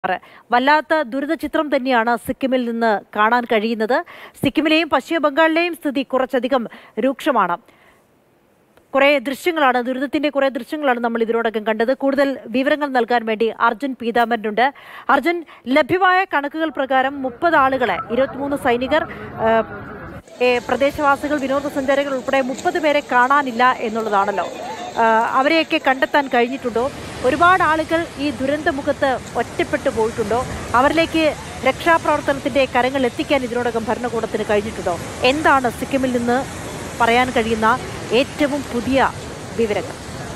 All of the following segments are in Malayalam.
ആറ്. വല്ലാത്ത ദുരിത ചിത്രം തന്നെയാണ് സിക്കിമിൽ നിന്ന് കാണാൻ കഴിയുന്നത് സിക്കിമിലെയും പശ്ചിമ ബംഗാളിലെയും സ്ഥിതി കുറച്ചധികം രൂക്ഷമാണ് കുറെ ദൃശ്യങ്ങളാണ് ദുരിതത്തിന്റെ കുറെ ദൃശ്യങ്ങളാണ് നമ്മൾ ഇതിനോടകം കണ്ടത് കൂടുതൽ വിവരങ്ങൾ നൽകാൻ വേണ്ടി അർജുൻ പീതാമരനുണ്ട് അർജുൻ ലഭ്യമായ കണക്കുകൾ പ്രകാരം മുപ്പത് ആളുകളെ ഇരുപത്തിമൂന്ന് സൈനികർ ആ, ഏ, പ്രദേശവാസികൾ വിനോദസഞ്ചാരികൾ ഉൾപ്പെടെ മുപ്പത് പേരെ കാണാനില്ല എന്നുള്ളതാണല്ലോ ആ, അവരെയൊക്കെ കണ്ടെത്താൻ കഴിഞ്ഞിട്ടുണ്ടോ ഒരുപാട് ആളുകൾ ഈ ദുരന്തമുഖത്ത് ഒറ്റപ്പെട്ടു പോയിട്ടുണ്ടോ അവരിലേക്ക് രക്ഷാപ്രവർത്തനത്തിന്റെ കരങ്ങൾ എത്തിക്കാൻ ഇതിനോടകം ഭരണകൂടത്തിന് കഴിഞ്ഞിട്ടുണ്ടോ എന്താണ് സിക്കിമിൽ നിന്ന് പറയാൻ കഴിയുന്ന ഏറ്റവും പുതിയ വിവരങ്ങൾ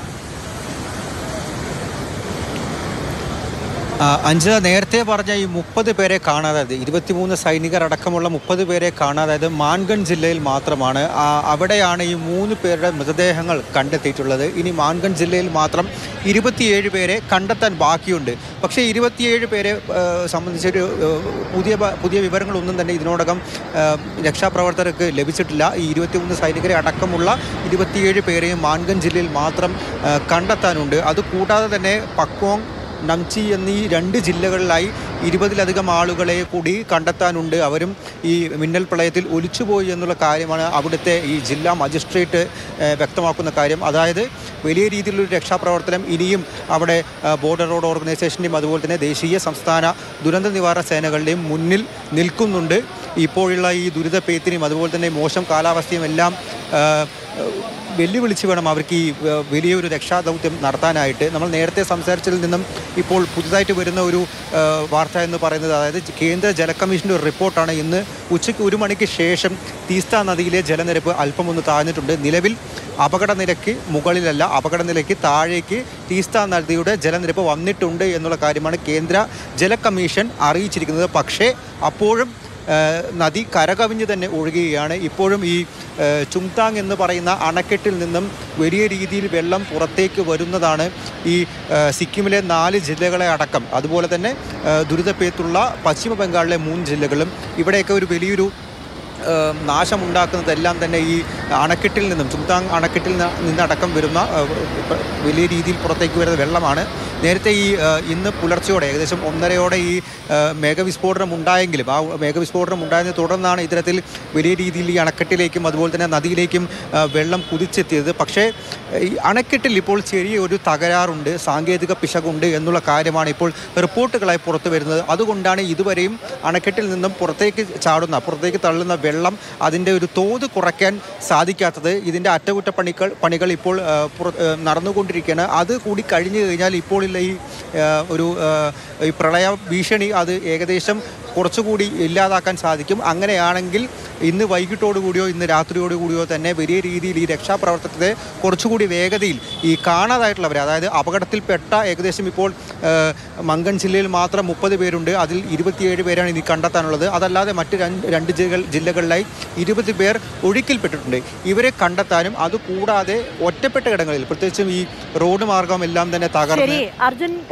ആ, അഞ്ജന നേരത്തെ പറഞ്ഞ ഈ മുപ്പത് പേരെ കാണാതായത് ഇരുപത്തിമൂന്ന് സൈനികർ അടക്കമുള്ള മുപ്പത് പേരെ കാണാതായത് മാൻഗൺ ജില്ലയിൽ മാത്രമാണ് ആ, അവിടെയാണ് ഈ മൂന്ന് പേരുടെ മൃതദേഹങ്ങൾ കണ്ടെത്തിയിട്ടുള്ളത് ഇനി മാൻഗൺ ജില്ലയിൽ മാത്രം ഇരുപത്തിയേഴ് പേരെ കണ്ടെത്താൻ ബാക്കിയുണ്ട് പക്ഷേ ഇരുപത്തിയേഴ് പേരെ ആ, സംബന്ധിച്ചൊരു ആ, പുതിയ ബ- പുതിയ വിവരങ്ങളൊന്നും തന്നെ ഇതിനോടകം ആ, രക്ഷാപ്രവർത്തകർക്ക് ലഭിച്ചിട്ടില്ല ഈ ഇരുപത്തിമൂന്ന് സൈനികരെ അടക്കമുള്ള ഇരുപത്തിയേഴ് പേരെയും മാൻഗൺ ജില്ലയിൽ മാത്രം ആ, കണ്ടെത്താനുണ്ട് അതുകൂടാതെ തന്നെ പക്വോങ് നംചി എന്നീ രണ്ട് ജില്ലകളിലായി ഇരുപതിലധികം ആളുകളെ കൂടി കണ്ടെത്താനുണ്ട് അവരും ഈ മിന്നൽ പ്രളയത്തിൽ ഒലിച്ചുപോയി എന്നുള്ള കാര്യമാണ് അവിടുത്തെ ഈ ജില്ലാ മജിസ്ട്രേറ്റ് ഏഹ്, വ്യക്തമാക്കുന്ന കാര്യം അതായത് വലിയ രീതിയിലുള്ള രക്ഷാപ്രവർത്തനം ഇനിയും അവിടെ ആ, ബോർഡർ റോഡ് ഓർഗനൈസേഷൻ്റെയും അതുപോലെ തന്നെ ദേശീയ സംസ്ഥാന ദുരന്ത നിവാരണ സേനകളുടെയും മുന്നിൽ നിൽക്കുന്നുണ്ട് ഇപ്പോഴുള്ള ഈ ദുരിതപ്പേത്തിനെയും അതുപോലെ തന്നെ മോശം കാലാവസ്ഥയും എല്ലാം ആ, വെല്ലുവിളിച്ച് വേണം അവർക്ക് ഈ ഏഹ്, വലിയൊരു രക്ഷാദൗത്യം നടത്താനായിട്ട് നമ്മൾ നേരത്തെ സംസാരിച്ചതിൽ നിന്നും ഇപ്പോൾ പുതുതായിട്ട് വരുന്ന ഒരു ഏഹ്, വാർത്ത എന്ന് പറയുന്നത് അതായത് കേന്ദ്ര ജല കമ്മീഷൻ്റെ ഒരു റിപ്പോർട്ടാണ് ഇന്ന് ഉച്ചയ്ക്ക് ഒരു മണിക്ക് ശേഷം തീസ്ത നദിയിലെ ജലനിരപ്പ് അല്പം ഒന്ന് താഴ്ന്നിട്ടുണ്ട് നിലവിൽ അപകട നിരക്ക് മുകളിലല്ല അപകട നിലയ്ക്ക് താഴേക്ക് തീസ്ത നദിയുടെ ജലനിരപ്പ് വന്നിട്ടുണ്ട് എന്നുള്ള കാര്യമാണ് കേന്ദ്ര ജല കമ്മീഷൻ അറിയിച്ചിരിക്കുന്നത് പക്ഷേ അപ്പോഴും ഏഹ് നദി കരകവിഞ്ഞ് തന്നെ ഒഴുകുകയാണ് ഇപ്പോഴും ഈ ഏഹ് ചുങ്താങ് എന്ന് പറയുന്ന അണക്കെട്ടിൽ നിന്നും വലിയ രീതിയിൽ വെള്ളം പുറത്തേക്ക് വരുന്നതാണ് ഈ ഏഹ് സിക്കിമിലെ നാല് ജില്ലകളെ അടക്കം അതുപോലെ തന്നെ ഏഹ് ദുരിതപ്പേത്തുള്ള പശ്ചിമ ബംഗാളിലെ മൂന്ന് ജില്ലകളും ഇവിടെയൊക്കെ ഒരു വലിയൊരു ഏഹ് നാശമുണ്ടാക്കുന്നതെല്ലാം തന്നെ ഈ അണക്കെട്ടിൽ നിന്നും ചുങ്താങ് അണക്കെട്ടിൽ ന- നിന്നടക്കം വരുന്ന ഏഹ് പ- വലിയ രീതിയിൽ പുറത്തേക്ക് വരുന്ന വെള്ളമാണ് നേരത്തെ ഈ ഏഹ് ഇന്ന് പുലർച്ചയോടെ ഏകദേശം ഒന്നരയോടെ ഈ ഏഹ് മേഘവിസ്ഫോടനം ഉണ്ടായെങ്കിലും ആ മേഘവിസ്ഫോടനം ഉണ്ടായതിനെ തുടർന്നാണ് ഇത്തരത്തിൽ വലിയ രീതിയിൽ ഈ അണക്കെട്ടിലേക്കും അതുപോലെ തന്നെ നദിയിലേക്കും ഏഹ് വെള്ളം കുതിച്ചെത്തിയത് പക്ഷേ ഏഹ് ഈ അണക്കെട്ടിൽ ഇപ്പോൾ ചെറിയ ഒരു തകരാറുണ്ട് സാങ്കേതിക പിശകുണ്ട് എന്നുള്ള കാര്യമാണ് ഇപ്പോൾ റിപ്പോർട്ടുകളായി പുറത്തു വരുന്നത് അതുകൊണ്ടാണ് ഇതുവരെയും അണക്കെട്ടിൽ നിന്നും പുറത്തേക്ക് ചാടുന്ന പുറത്തേക്ക് തള്ളുന്ന വെള്ളം അതിൻ്റെ ഒരു തോത് കുറയ്ക്കാൻ സാധിക്കാത്തത് ഇതിൻ്റെ അറ്റകുറ്റപ്പണികൾ പണികൾ ഇപ്പോൾ ആ, പുറ- ആ, നടന്നുകൊണ്ടിരിക്കുകയാണ് അത് കൂടി കഴിഞ്ഞു കഴിഞ്ഞാൽ ഇപ്പോൾ ഉള്ള ഈ ആ, ഒരു ആ, ഈ പ്രളയ ഭീഷണി അത് ഏകദേശം കുറച്ചുകൂടി ഇല്ലാതാക്കാൻ സാധിക്കും അങ്ങനെയാണെങ്കിൽ ഇന്ന് വൈകിട്ടോടു കൂടിയോ ഇന്ന് രാത്രിയോട് കൂടിയോ തന്നെ വലിയ രീതിയിൽ ഈ രക്ഷാപ്രവർത്തനത്തെ കുറച്ചുകൂടി വേഗതയിൽ ഈ കാണാതായിട്ടുള്ളവരെ അതായത് അപകടത്തിൽപ്പെട്ട ഏകദേശം ഇപ്പോൾ ആ, മങ്കൺ ജില്ലയിൽ മാത്രം മുപ്പത് പേരുണ്ട് അതിൽ ഇരുപത്തിയേഴ് പേരാണ് ഇനി കണ്ടെത്താനുള്ളത് അതല്ലാതെ മറ്റ് രണ്ട് രണ്ട് ജില്ലകൾ ജില്ലകളിലായി ഇരുപത് പേർ ഒഴുക്കിൽപ്പെട്ടിട്ടുണ്ട് ഇവരെ കണ്ടെത്താനും അതുകൂടാതെ ഒറ്റപ്പെട്ട ഇടങ്ങളിൽ പ്രത്യേകിച്ചും ഈ റോഡ് മാർഗം എല്ലാം തന്നെ തകർന്ന് ശരി അർജുൻ